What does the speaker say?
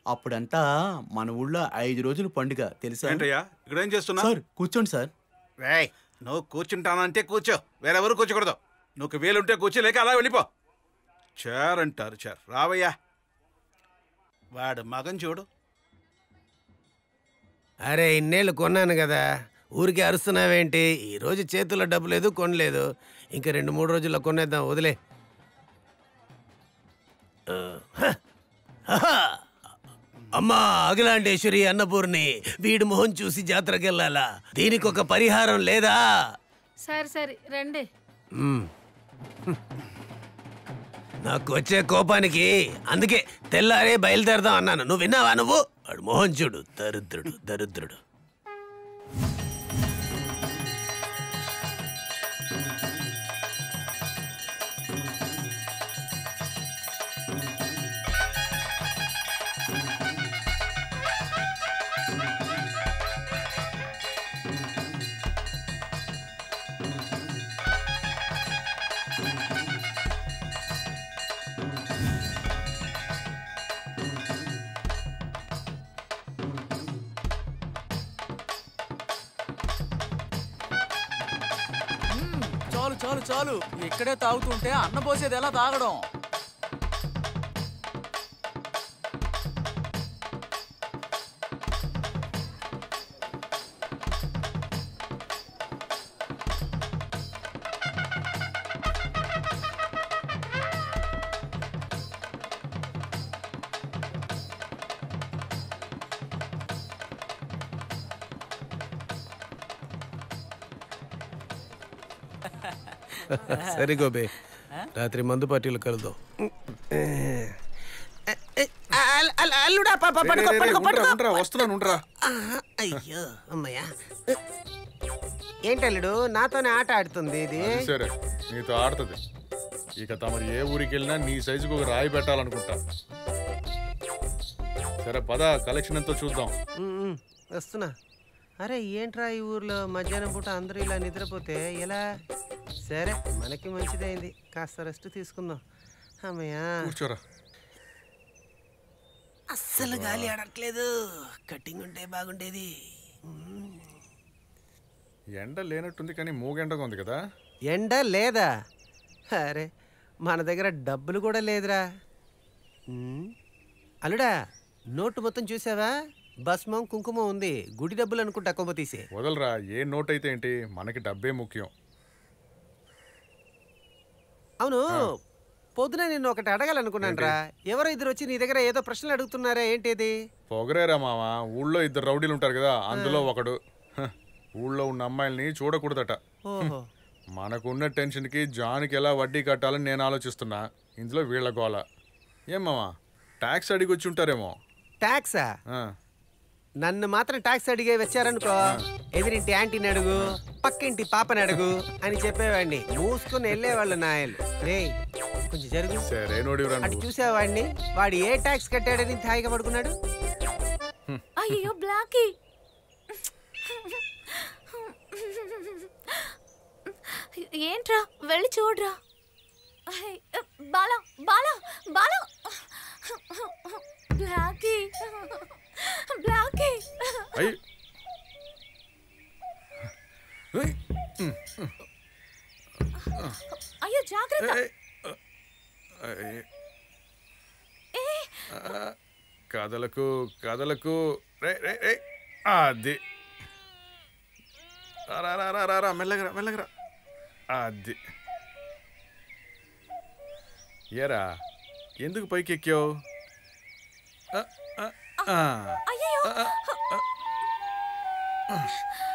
అప్పుడంతా మన ఊళ్ళో ఐదు రోజులు పండుగ తెలుసా ఏంటయ్యా ఇక్కడ ఏం చేస్తున్నా సార్ కూర్చోండి సార్ రేయ్ నువ్వు కూర్చుంటానంటే కూర్చో వేరెవరు కూర్చోకూడదు నువ్వు వేలుంటే కూర్చో లేక అలా వెళ్ళిపో చార్ అంటారు చార్ రావయ్యా వాడు మగం చూడు అరే ఇన్నేళ్ళు కొన్నాను కదా ఊరికి అరుస్తున్నావేంటి ఈ రోజు చేతుల్లో డబ్బు లేదు కొనలేదు ఇంకా రెండు మూడు రోజుల్లో కొనేద్దాం వదిలే ఆ, హ, ఆహా. అమ్మా అఖిలాండేశ్వరి అన్నపూర్ణి వీడి మొహం చూసి జాతరకి వెళ్ళాలా దీనికి ఒక పరిహారం లేదా సరే సరే రండి మ్మ్. నాకు వచ్చే కోపానికి అందుకే తెల్లారే బయలుదేరదాం అన్నాను నువ్వు విన్నావా నువ్వు వాడు మోహన్ చూడు దరిద్రుడు దరిద్రుడు చాలు చాలు చాలు ఇక్కడే తాగుతుంటే అన్న పోసేది ఎలా తాగడం సరే గోబే రాత్రి మందు పార్టీలు కలుద్దాం అల్లుడా పాప పడుకో పడుకో పడుకో వస్తున్నాను ఉండరా ఆహా, అయ్యో అమ్మయ్యా ఏంటల్లుడు నాతోనే ఆట ఆడుతుంది ఇది సరే నీతో ఆడుతుంది ఇక తమరు ఏ ఊరికి వెళ్ళినా నీ సైజుకు ఒక రాయి పెట్టాలనుకుంటా సరే పద కలెక్షన్ ఎంతో చూద్దాం ఉమ్, ఉమ్, వస్తున్నా అరే ఏంట్రా ఈ ఊర్లో మధ్యాహ్నం పూట అందరూ ఇలా నిద్రపోతే ఎలా సరే మనకి మంచిదైంది కాస్త రెస్ట్ తీసుకుందాం అమ్మయ్యా కూర్చోరా అస్సలు గాలి ఆడట్లేదు కట్టింగ్ ఉంటే బాగుండేది ఎండ లేనట్టుంది కానీ మూగెండగా ఉంది కదా ఎండ లేదా అరే మన దగ్గర డబ్బులు కూడా లేదురా ఉమ్, అల్లుడా నోటు మొత్తం చూసావా భస్మం కుంకుమ ఉంది గుడి డబ్బులు అనుకుంటా కొమ్మ తీసే వదలరా ఏ నోట్ అయితే ఏంటి మనకి డబ్బే ముఖ్యం అవును పొద్దున నిన్ను ఒకటి అడగాలనుకున్నాను రా ఎవరో ఇద్దరు వచ్చి నీ దగ్గర ఏదో ప్రశ్నలు అడుగుతున్నారా ఏంటిది పొగరేరా మామ ఊళ్ళో ఇద్దరు రౌడీలు ఉంటారు కదా అందులో ఒకడు హ, ఊళ్ళో ఉన్న అమ్మాయిల్ని చూడకూడదట ఓహో మనకున్న టెన్షన్కి జాన్కి ఎలా వడ్డీ కట్టాలని నేను ఆలోచిస్తున్నా ఇందులో వీళ్ళ గోల ఏం మామ ట్యాక్స్ అడిగి వచ్చి ఉంటారేమో ట్యాక్సా ఆ, నన్ను మాత్రం ట్యాక్స్ అడిగే వచ్చారనుకో ఎదిరింటి యాంటీని అడుగు పక్కింటి పాపని అడుగు అని చెప్పేవాడిని మూసుకుని వెళ్ళేవాళ్ళు నాయలు రే కొంచెం జరుగు సరే నోడివరా అటు నువ్వు చూసావాడిని వాడు ఏ ట్యాక్స్ కట్టాడని హాయిగా పడుకున్నాడు అయ్యో బ్లాకీ ఏంట్రా వెళ్ళి చూడరా అయ్, బాలా బాలా బాలా బ్లాకీ బ్లాకీ అయ్యి ఏయ్, అయ్యో జాగ్రత్త ఏయ్, అయ్యి. ఏ ఆ, కదలకు కదలకు రే రే రే అది రా, రా రా రా రా రా మెల్లగరా మెల్లగరా అది ఏరా ఎందుకు పైకి ఎక్కావు ఆ, ఆ, ఆ. అయ్యో